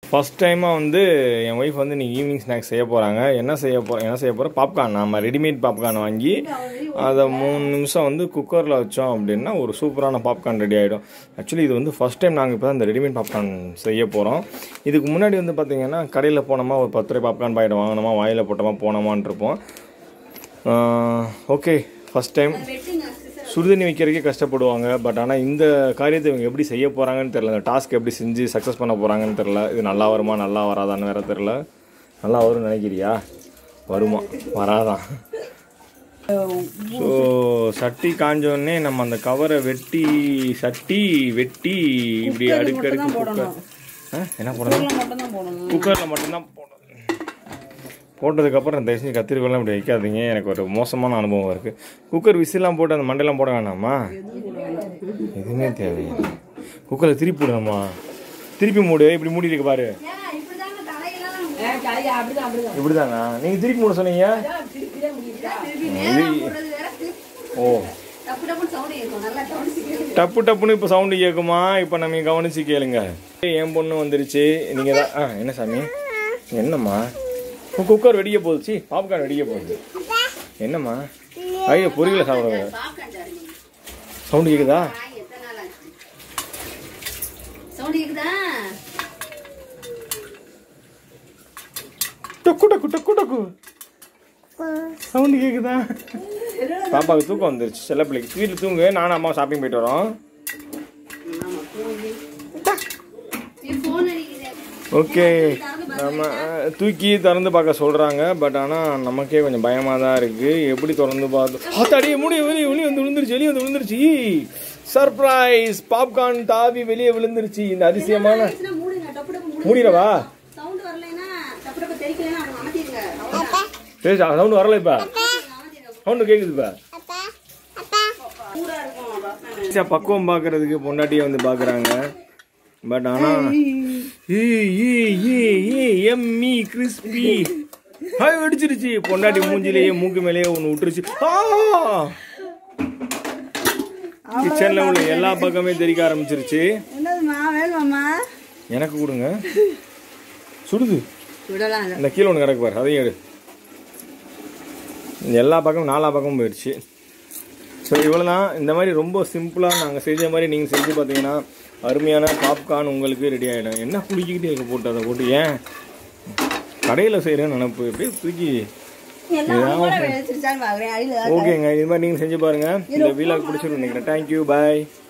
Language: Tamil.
ஃபஸ்ட் டைமாக வந்து என் ஒய்ஃப் வந்து நீங்கள் ஈவினிங் ஸ்நாக்ஸ் செய்ய போகிறாங்க என்ன செய்ய போகிறோம் என்ன செய்ய போகிறோம் பாப்கார்ன் நம்ம ரெடிமேட் பாப்கார்ன் வாங்கி அதை மூணு நிமிஷம் வந்து குக்கரில் வச்சோம் அப்படின்னா ஒரு சூப்பரான பாப்கார்ன் ரெடி ஆகிடும் ஆக்சுவலி இது வந்து ஃபஸ்ட் டைம் நாங்கள் இப்போ தான் இந்த ரெடிமேட் பாப்கார்ன் செய்ய போகிறோம் இதுக்கு முன்னாடி வந்து பார்த்தீங்கன்னா கடையில் போனோமா ஒரு பத்து ரூபாய் பாப்கார்ன் பாக்கெட் வாங்கினோமா வாயில் போட்டோமா போனோமான் இருப்போம் ஓகே ஃபஸ்ட் டைம் சுடுதண்ணி வைக்கிறதுக்கே கஷ்டப்படுவாங்க பட் ஆனால் இந்த காரியத்தை இவங்க எப்படி செய்ய போகிறாங்கன்னு தெரில இந்த டாஸ்க் எப்படி செஞ்சு சக்ஸஸ் பண்ண போகிறாங்கன்னு தெரில இது நல்லா வருமா நல்லா வராதான்னு வேற தெரில நல்லா வரும்னு நினைக்கிறியா வருமா வராதான் ஸோ சட்டி காஞ்சோடனே நம்ம அந்த கவரை வெட்டி சட்டி வெட்டி இப்படி அடுக்கடுக்கு குக்கர் ஆ என்ன போடணும் மட்டும் தான் போடணும் குக்கரில் மட்டும்தான் போடணும் போட்டதுக்கப்புறம் தயவு செஞ்சு கத்திரிக்கோலாம் இப்படி வைக்காதீங்க எனக்கு ஒரு மோசமான அனுபவம் இருக்குது குக்கர் விசிலாம் போட்டு அந்த மண்டையெல்லாம் போட வேணாமா எதுவுமே தேவையில்லை குக்கரில் திருப்பி விடணுமா திருப்பி மூடு இப்படி மூடி இருக்கு பாரு அப்படிதான் அப்படிதான் இப்படிதானா நீங்கள் திருப்பி மூட சொன்னீங்க இது ஓ டப்பு டப்புன்னு இப்போ சவுண்டு கேட்குமா இப்போ நம்ம கவனிச்சு கேளுங்க என் பொண்ணு வந்துருச்சு நீங்கள் தான் ஆ என்ன சாமி என்னம்மா உன் குக்கர் வெடிக்க போகுது பாப்கார்ன் வெடிக்க போகுது என்னம்மா ஐயோ பொரியல சாப்பிடுங்க சவுண்டு கேட்குதா சவுண்ட் கேக்குதா டக்கு டக்கு டக்கு டக்கு சவுண்டு கேட்குதா பாப்பாவுக்கு தூக்கம் வந்துருச்சு செல்ல பிள்ளைக்கு வீட்டில் தூங்கு நானும் அம்மா ஷாப்பிங் போயிட்டு வரோம் போன் அடிக்குது ஓகே நம்ம அஹ், தூக்கி திறந்து பார்க்க சொல்கிறாங்க பட் ஆனால் நமக்கே கொஞ்சம் பயமாக தான் இருக்குது எப்படி திறந்து பார்த்து அத்தாடி முடிய வெளியே வெளியே வந்து விழுந்துருச்சு வெளியே வந்து விழுந்துருச்சு சர்ப்ரைஸ் பாப்கார்ன் தாவி வெளியே விழுந்துருச்சு இந்த அதிசயமான ஆச்சுன்னா மூடுங்க டப்பு டப்பு மூடுங்க மூடிடவா சவுண்ட் வரலைன்னா டப்பு டப்பு தெரிக்கலைன்னா அவங்க அமர்த்திடுங்க அவ்வளவுதான். சரி சவுண்டு வரல இப்போ சவுண்டு கேட்குது இப்போ சூடா இருக்கும் பாப்பேன். பக்குவம் பார்க்கறதுக்கு பொண்டாட்டியை வந்து பார்க்குறாங்க பட் ஆனால் எம்மி கிறிஸ்பி ஹாய் வெடிச்சிருச்சு பொண்டாட்டி மூஞ்சிலேயே மூக்கு மேலேயே ஒன்று விட்டுருச்சு கிச்சனில் உள்ள எல்லா பக்கமே தெரிக்க ஆரம்பிச்சிருச்சு என்னதுமா வேணுமாம்மா எனக்கு கொடுங்க சுடுது விடலாம் இல்லை இந்த கீழே ஒன்று கிடக்கு பாரு அதையும் எடு இந்த எல்லா பக்கமும் நாலா பக்கமும் போயிடுச்சு ஸோ இவ்வளோ தான் இந்த மாதிரி ரொம்ப சிம்பிளாக நாங்கள் செஞ்ச மாதிரி நீங்கள் செஞ்சு பார்த்தீங்கன்னா அருமையான பாப்கார்ன் உங்களுக்கு ரெடி ஆகிடும் என்ன குளிக்கிட்டே இருக்க போட்டு அதை போட்டு ஏன் கடையில் செய்கிறேன் நினப்பு எப்படியே தூக்கி எல்லாம் கூட வச்சிருச்சான்னு பார்க்குறேன் அடியில் ஓகேங்க இது மாதிரி நீங்கள் செஞ்சு பாருங்கள் இந்த வீலாக் பிடிச்சிருக்கு நினைக்கிறேன் தேங்க்யூ பாய்